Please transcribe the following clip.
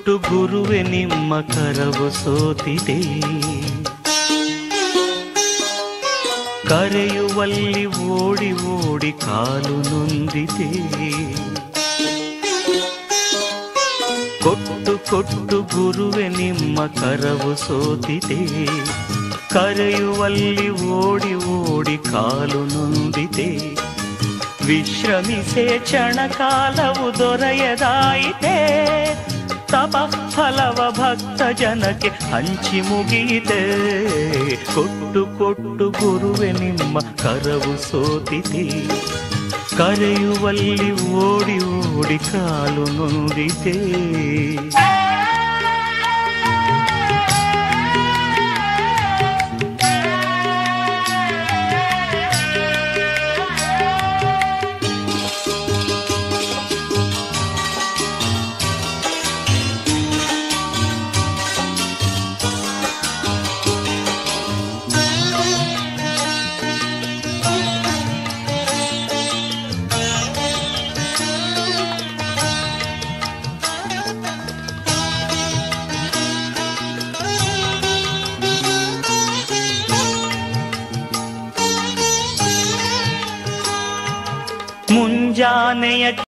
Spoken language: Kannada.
ಕೊಟ್ಟು ಗುರುವೆ ನಿಮ್ಮ ಕರವು ಸೋತಿದೆ ಕರೆಯುವಲ್ಲಿ ಓಡಿ ಓಡಿ ಕಾಲು ನೊಂದಿದೆ ಕೊಟ್ಟು ಕೊಟ್ಟು ಗುರುವೆ ನಿಮ್ಮ ಕರವು ಸೋತಿದೆ ಕರೆಯುವಲ್ಲಿ ಓಡಿ ಓಡಿ ಕಾಲು ನೊಂದಿದೆ ವಿಶ್ರಮಿಸೆ ಕ್ಷಣ ಕಾಲವು ದೊರೆಯದಾಯಿತೆ ತಪ ಫಲವ ಭಕ್ತ ಜನಕ್ಕೆ ಹಂಚಿ ಮುಗಿಯಿತೆ ಕೊಟ್ಟು ಕೊಟ್ಟು ಗುರುವೆ ನಿಮ್ಮ ಕರವು ಸೋತಿದೆ ಕರೆಯುವಲ್ಲಿ ಓಡಿ ಓಡಿ ಕಾಲು ನೊಂದಿದೆ ಮುಂಜಾನೆಯ